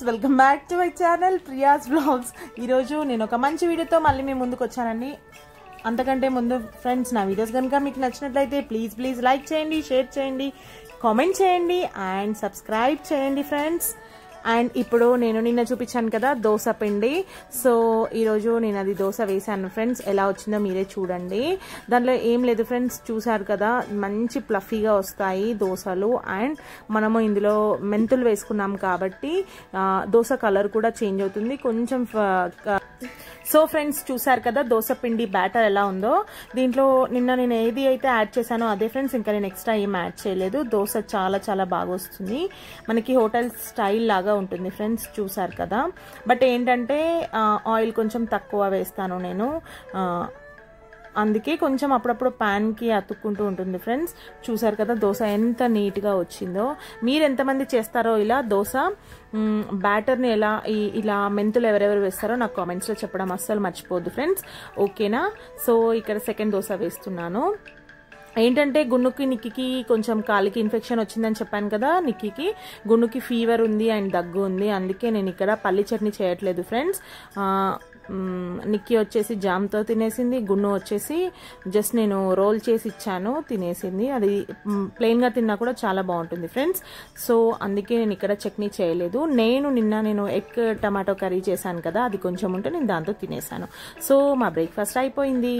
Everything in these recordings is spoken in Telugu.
welcome back to my channel Priya's blogs ఈరోజు నేను ఒక మంచి వీడియోతో మళ్ళీ మీ ముందుకు వచ్చానండి అంతకంటే ముందు ఫ్రెండ్స్ నా వీడియోస్ కనుక మీకు నచ్చినట్లయితే ప్లీజ్ ప్లీజ్ లైక్ చేయండి షేర్ చేయండి కామెంట్ చేయండి అండ్ సబ్స్క్రైబ్ చేయండి ఫ్రెండ్స్ అండ్ ఇప్పుడు నేను నిన్న చూపించాను కదా దోశ పిండి సో ఈరోజు నేను అది దోశ వేసాను ఫ్రెండ్స్ ఎలా వచ్చిందో మీరే చూడండి దాంట్లో ఏం లేదు ఫ్రెండ్స్ చూసారు కదా మంచి ప్లఫీగా వస్తాయి దోశలు అండ్ మనము ఇందులో మెంతులు వేసుకున్నాం కాబట్టి ఆ, దోశ కలర్ కూడా చేంజ్ అవుతుంది కొంచెం ఫ- సో ఫ్రెండ్స్ చూసారు కదా దోశ పిండి బ్యాటర్ ఎలా ఉందో దీంట్లో నిన్న నేను ఏది అయితే యాడ్ చేశానో అదే ఫ్రెండ్స్ ఇంకా నేను ఎక్స్ట్రా ఏం యాడ్ చేయలేదు దోశ చాలా చాలా బాగా వస్తుంది మనకి హోటల్ స్టైల్ లాగా ఉంటుంది ఫ్రెండ్స్ చూసారు కదా బట్ ఏంటంటే ఆ, ఆయిల్ కొంచెం తక్కువ వేస్తాను నేను ఆ, అందుకే కొంచెం అప్పుడప్పుడు ప్యాన్కి అతుక్కుంటూ ఉంటుంది ఫ్రెండ్స్ చూసారు కదా దోశ ఎంత నీట్గా వచ్చిందో మీరు ఎంతమంది చేస్తారో ఇలా దోశ మ్, బ్యాటర్ని ఎలా ఈ- ఇలా మెంతులు ఎవరెవరు వేస్తారో నాకు కామెంట్స్లో చెప్పడం అస్సలు మర్చిపోద్దు ఫ్రెండ్స్ ఓకేనా సో ఇక్కడ సెకండ్ దోశ వేస్తున్నాను ఏంటంటే గున్నుకి నిక్కికి కొంచెం కాలికి ఇన్ఫెక్షన్ వచ్చిందని చెప్పాను కదా నిక్కికి గున్నుకి ఫీవర్ ఉంది అండ్ దగ్గు ఉంది అందుకే నేను ఇక్కడ పల్లి చట్నీ చేయట్లేదు ఫ్రెండ్స్ ఆ, మ్, నిక్కి వచ్చేసి జామ్తో తినేసింది గున్ను వచ్చేసి జస్ట్ నేను రోల్ చేసి ఇచ్చాను తినేసింది అది మ్, ప్లెయిన్గా తిన్నా కూడా చాలా బాగుంటుంది ఫ్రెండ్స్ సో అందుకే నేను ఇక్కడ చట్నీ చేయలేదు నేను నిన్న నేను ఎగ్ టమాటో కర్రీ చేశాను కదా అది కొంచెం ఉంటే నేను దాంతో తినేసాను సో మా బ్రేక్ఫాస్ట్ అయిపోయింది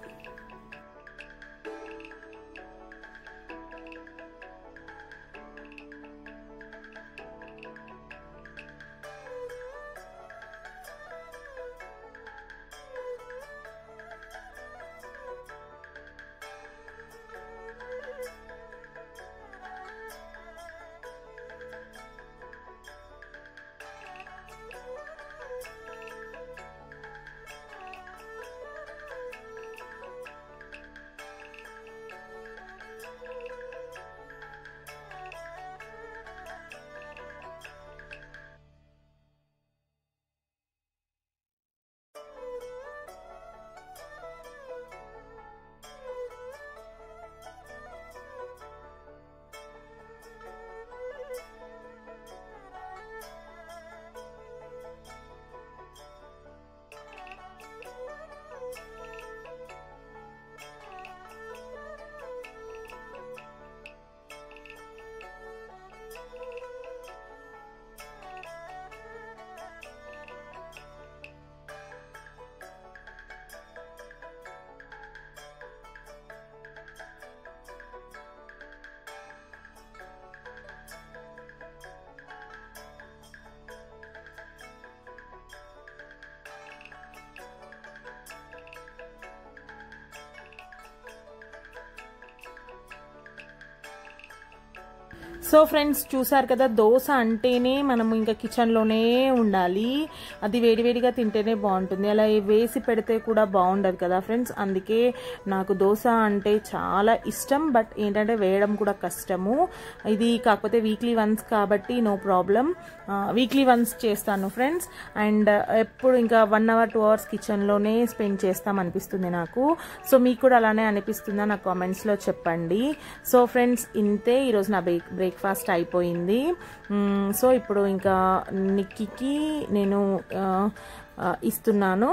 సో ఫ్రెండ్స్ చూసారు కదా దోశ అంటేనే మనము ఇంకా కిచెన్లోనే ఉండాలి అది వేడివేడిగా తింటేనే బాగుంటుంది అలా వేసి పెడితే కూడా బాగుండదు కదా ఫ్రెండ్స్ అందుకే నాకు దోశ అంటే చాలా ఇష్టం బట్ ఏంటంటే వేయడం కూడా కష్టము ఇది కాకపోతే వీక్లీ వన్స్ కాబట్టి నో ప్రాబ్లం వీక్లీ వన్స్ చేస్తాను ఫ్రెండ్స్ అండ్ ఎప్పుడు ఇంకా వన్ అవర్ టూ అవర్స్ కిచెన్లోనే స్పెండ్ చేస్తాం అనిపిస్తుంది నాకు సో మీకు కూడా అలానే అనిపిస్తుందా నా కామెంట్స్లో చెప్పండి సో ఫ్రెండ్స్ ఇంతే ఈరోజు నా బ్రేక్ బ్రేక్ఫాస్ట్ అయిపోయింది మ్మ్, సో ఇప్పుడు ఇంకా నిక్కికి నేను ఆ, ఆ, ఇస్తున్నాను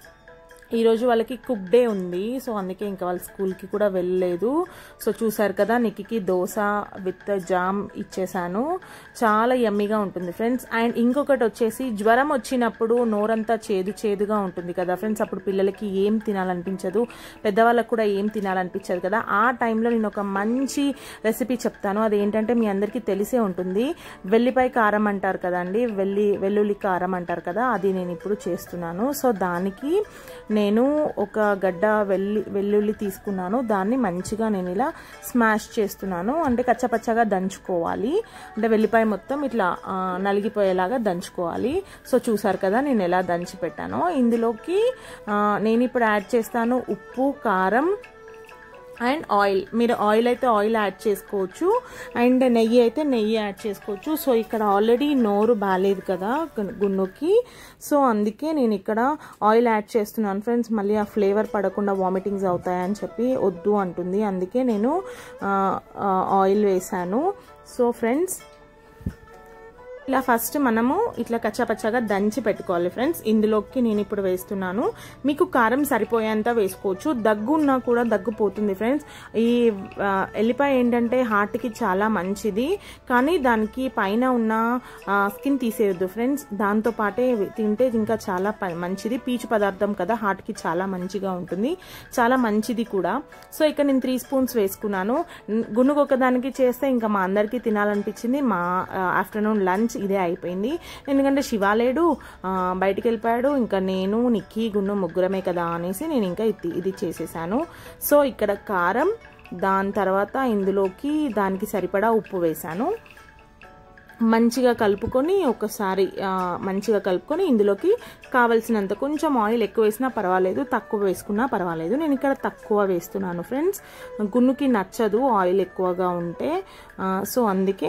ఈరోజు వాళ్ళకి కుక్ డే ఉంది సో అందుకే ఇంకా వాళ్ళ స్కూల్కి కూడా వెళ్ళలేదు సో చూసారు కదా నిక్కికి దోశ విత్ జామ్ ఇచ్చేసాను చాలా యమ్మీగా ఉంటుంది ఫ్రెండ్స్ అండ్ ఇంకొకటి వచ్చేసి జ్వరం వచ్చినప్పుడు నోరంతా చేదు చేదుగా ఉంటుంది కదా ఫ్రెండ్స్ అప్పుడు పిల్లలకి ఏం తినాలనిపించదు పెద్దవాళ్ళకి కూడా ఏం తినాలనిపించదు కదా ఆ టైంలో నేను ఒక మంచి రెసిపీ చెప్తాను అదేంటంటే మీ అందరికీ తెలిసే ఉంటుంది వెల్లిపాయ కారం అంటారు కదండి వెల్లి వెల్లుల్లి కారం అంటారు కదా అది నేను ఇప్పుడు చేస్తున్నాను సో దానికి నేను ఒక గడ్డ వెల్లి వెల్లుల్లి తీసుకున్నాను దాన్ని మంచిగా నేను ఇలా స్మాష్ చేస్తున్నాను అంటే కచ్చపచ్చగా దంచుకోవాలి అంటే వెల్లిపాయ మొత్తం ఇట్లా ఆ, నలిగిపోయేలాగా దంచుకోవాలి సో చూసారు కదా నేను ఎలా దంచి పెట్టానో ఇందులోకి ఆ, నేను ఇప్పుడు యాడ్ చేస్తాను ఉప్పు కారం అండ్ ఆయిల్ మీరు ఆయిల్ అయితే ఆయిల్ యాడ్ చేసుకోవచ్చు అండ్ నెయ్యి అయితే నెయ్యి యాడ్ చేసుకోవచ్చు సో ఇక్కడ ఆల్రెడీ నోరు బాగాలేదు కదా గు- గున్నుకి సో అందుకే నేను ఇక్కడ ఆయిల్ యాడ్ చేస్తున్నాను ఫ్రెండ్స్ మళ్ళీ ఆ ఫ్లేవర్ పడకుండా వామిటింగ్స్ అవుతాయని చెప్పి వద్దు అంటుంది అందుకే నేను ఆ, ఆ, ఆయిల్ వేసాను సో ఫ్రెండ్స్ ఇలా ఫస్ట్ మనము ఇట్లా కచ్చాపచ్చాగా దంచి పెట్టుకోవాలి ఫ్రెండ్స్ ఇందులోకి నేను ఇప్పుడు వేస్తున్నాను మీకు కారం సరిపోయేంత వేసుకోవచ్చు దగ్గు ఉన్నా కూడా దగ్గు పోతుంది ఫ్రెండ్స్ ఈ ఆ, ఎల్లిపాయ ఏంటంటే హార్ట్కి చాలా మంచిది కానీ దానికి పైన ఉన్న స్కిన్ తీసేయొద్దు ఫ్రెండ్స్ దాంతో పాటే తింటే ఇంకా చాలా ప- మంచిది పీచు పదార్థం కదా హార్ట్కి చాలా మంచిగా ఉంటుంది చాలా మంచిది కూడా సో ఇక్కడ నేను త్రీ స్పూన్స్ వేసుకున్నాను గునుగు ఒకదానికి చేస్తే ఇంకా మా అందరికీ తినాలనిపించింది మా ఆఫ్టర్నూన్ లంచ్ ఇదే అయిపోయింది ఎందుకంటే శివ లేడు ఆ, బయటికి వెళ్ళిపోయాడు ఇంకా నేను నిక్కీ గున్ను ముగ్గురమే కదా అనేసి నేను ఇంకా ఇది ఇది చేసేసాను సో ఇక్కడ కారం దాని తర్వాత ఇందులోకి దానికి సరిపడా ఉప్పు వేశాను మంచిగా కలుపుకొని ఒకసారి ఆ, మంచిగా కలుపుకొని ఇందులోకి కావలసినంత కొంచెం ఆయిల్ ఎక్కువ వేసినా పర్వాలేదు తక్కువ వేసుకున్నా పర్వాలేదు నేను ఇక్కడ తక్కువ వేస్తున్నాను ఫ్రెండ్స్ గున్నుకి నచ్చదు ఆయిల్ ఎక్కువగా ఉంటే ఆ, సో అందుకే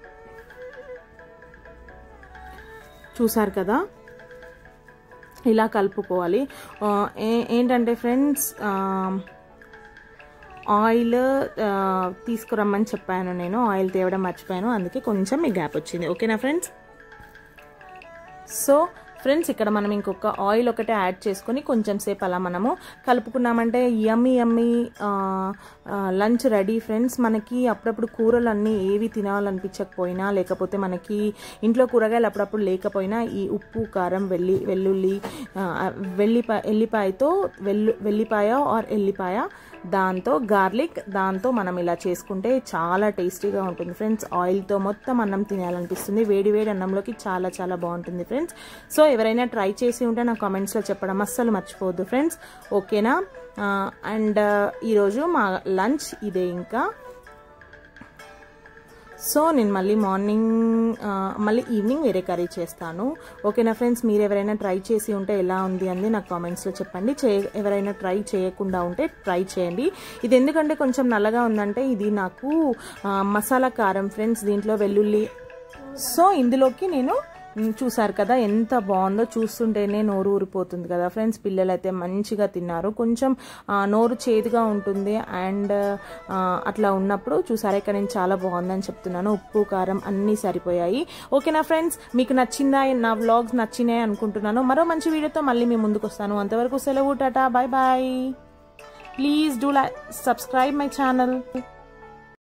చూసారు కదా ఇలా కలుపుకోవాలి ఆ, ఏ- ఏంటంటే ఫ్రెండ్స్ ఆ, ఆయిల్ ఆ, తీసుకురమ్మని చెప్పాను నేను ఆయిల్ తేవడం మర్చిపోయాను అందుకే కొంచెం ఈ గ్యాప్ వచ్చింది ఓకేనా ఫ్రెండ్స్ సో ఫ్రెండ్స్ ఇక్కడ మనం ఇంకొక ఆయిల్ ఒకటే యాడ్ చేసుకొని కొంచెం సేపు అలా మనము కలుపుకున్నామంటే yummy yummy lunch ready friends మనకి అప్పుడప్పుడు కూరలు అన్నీ ఏవి తినాలనిపించకపోయినా లేకపోతే మనకి ఇంట్లో కూరగాయలు అప్పుడప్పుడు లేకపోయినా ఈ ఉప్పు కారం వెల్లి వెల్లుల్లి ఆ, వెల్లిపాయ ఎల్లిపాయతో వెల్లు వెల్లిపాయ ఆర్ ఎల్లిపాయ దాంతో గార్లిక్ దాంతో మనం ఇలా చేసుకుంటే చాలా టేస్టీగా ఉంటుంది ఫ్రెండ్స్ ఆయిల్తో మొత్తం అన్నం తినాలనిపిస్తుంది వేడి వేడి అన్నంలోకి చాలా చాలా బాగుంటుంది ఫ్రెండ్స్ సో ఎవరైనా ట్రై చేసి ఉంటే నా కామెంట్స్లో చెప్పడం అస్సలు మర్చిపోవద్దు ఫ్రెండ్స్ ఓకేనా అండ్ ఈరోజు మా లంచ్ ఇదే ఇంకా సో నేను మళ్ళీ మార్నింగ్ ఆ, మళ్ళీ ఈవినింగ్ వేరే కర్రీ చేస్తాను ఓకేనా ఫ్రెండ్స్ మీరు ఎవరైనా ట్రై చేసి ఉంటే ఎలా ఉంది అంది నాకు కామెంట్స్లో చెప్పండి చే ఎవరైనా ట్రై చేయకుండా ఉంటే ట్రై చేయండి ఇది ఎందుకంటే కొంచెం నల్లగా ఉందంటే ఇది నాకు ఆ, మసాలా కారం ఫ్రెండ్స్ దీంట్లో వెల్లుల్లి సో ఇందులోకి నేను మ్, చూసారు కదా ఎంత బాగుందో చూస్తుంటేనే నోరు ఊరిపోతుంది కదా ఫ్రెండ్స్ పిల్లలు అయితే మంచిగా తిన్నారు కొంచెం ఆ, నోరు చేదుగా ఉంటుంది అండ్ ఆ, అట్లా ఉన్నప్పుడు చూసారా ఇక్కడ నేను చాలా బాగుందని చెప్తున్నాను ఉప్పు కారం అన్నీ సరిపోయాయి ఓకేనా ఫ్రెండ్స్ మీకు నచ్చిందా నా వ్లాగ్స్ నచ్చినాయి అనుకుంటున్నాను మరో మంచి వీడియోతో మళ్ళీ మేము ముందుకు వస్తాను అంతవరకు సెలవు tata bye bye please do like subscribe my channel